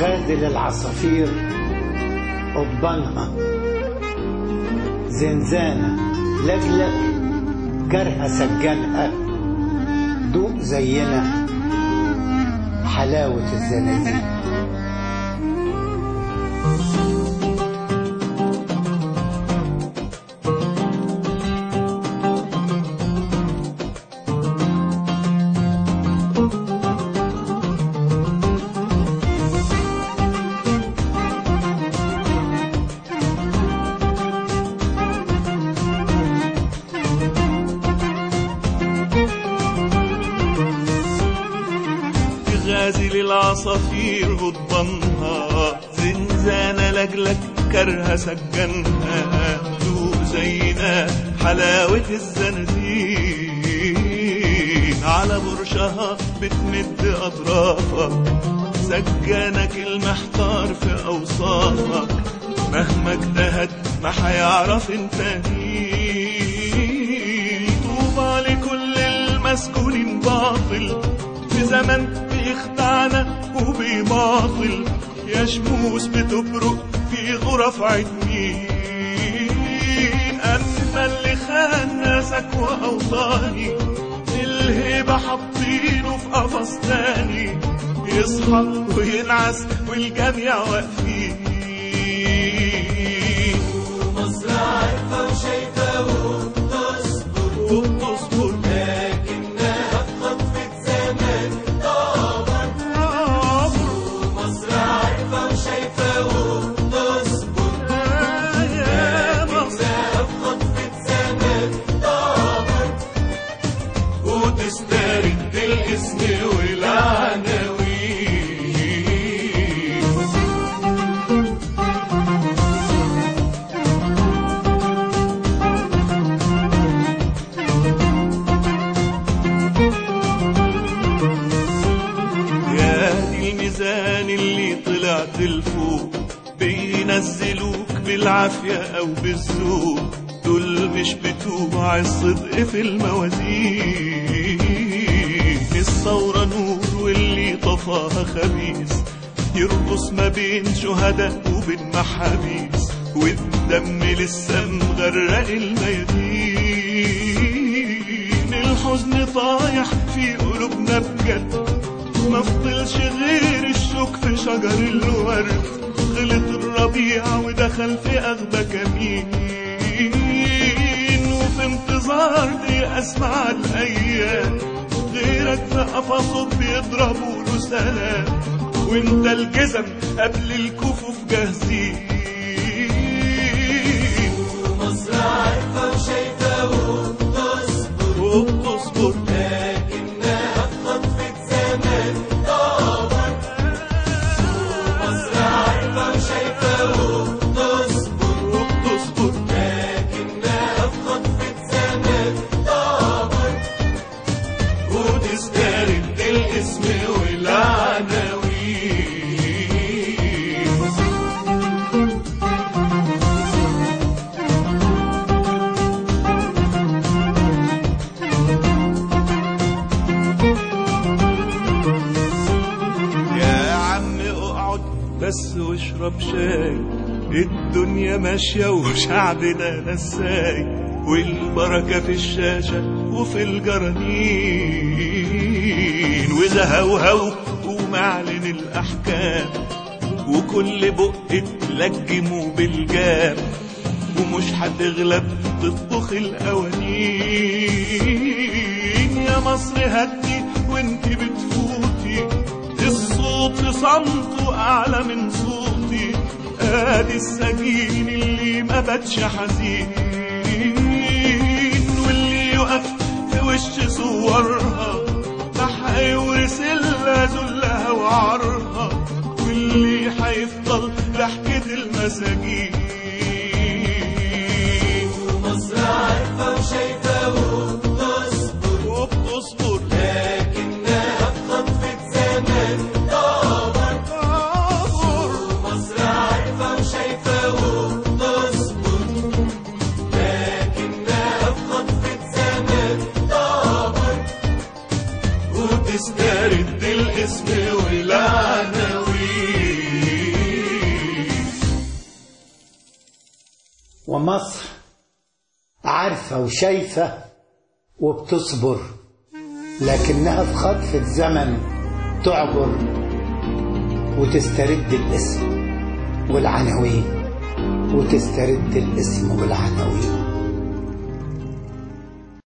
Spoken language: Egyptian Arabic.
غازل العصافير قضبانها زنزانة لجلج جرها سجلها دوق زينا حلاوة الزنازين غازل العصافير غضبانها زنزانة لجلك كرها سجنها دوق زينا حلاوة الزنازين على برشها بتمد أطرافك سجانك المحتار في أوصافك مهما اجتهد ما حيعرف انت مين طوبى لكل المسكونين باطل في زمن بيخدعنا وبيماطل يا شموس بتبرق في غرف عدمين أما اللي خان ناسك وأوطاني الهبة حاطينه في قفص تاني يصحى وينعس والجميع واقفين مصر عارفة وشايفة وبتصبر وبتصبر لكنها في خطفة زمان طابر مصر عارفة وشايفة وبتصبر يا مصر في خطفة زمان طابر وتسترد الاسم والعناوين يا دي الميزان اللي طلعت لفوق بينزلوك بالعافية أو بالذوق دول مش بتوع الصدق في الموازين الثورة نور واللي طفاها خبيث يرقص ما بين شهداء وبين محابيس والدم لسه مغرق الميادين الحزن طايح في قلوبنا بجد ما فضلش غير الشوك في شجر الورد غلط الربيع ودخل في أغبى كمين وفي انتظار دي أسمع الأيام غيرك في قفصه بيضربوا له سلام وانت الجزم قبل الكفوف جاهزين مصر عارفة وشايفة وبتصبر وبتصبر لكنها في خطفة زمان طابر مصر عارفة وشايفة وبتصبر وبتصبر لكنها في خطفة زمان طابر وتسترد الاسم والعناوين يا عم اقعد بس واشرب شاي الدنيا ماشية وشعبنا نساي والبركة في الشاشة وفي الجرانين وإذا هوهو ومعلن الأحكام وكل بق تلجمه بالجام ومش هتغلب تطبخ القوانين يا مصر هدي وانت بتفوتي الصوت في صمته اعلى من صوتي ادي السجين اللي ما باتش حزين واللي يقف في وش صورها ما هيورث الا ذلها وعارها واللي هيفضل ضحكة المساجين مصر عارفة وشايفة وبتصبر وبتصبر لكنها في خطفة زمان طابر مصر عارفة وشايفة وبتصبر لكنها في خطفة زمان طابر وتسترد الاسم والعناوين ومصر عارفة وشايفة وبتصبر لكنها في خطفة زمن تعبر وتسترد الاسم والعناوين وتسترد الاسم والعناوين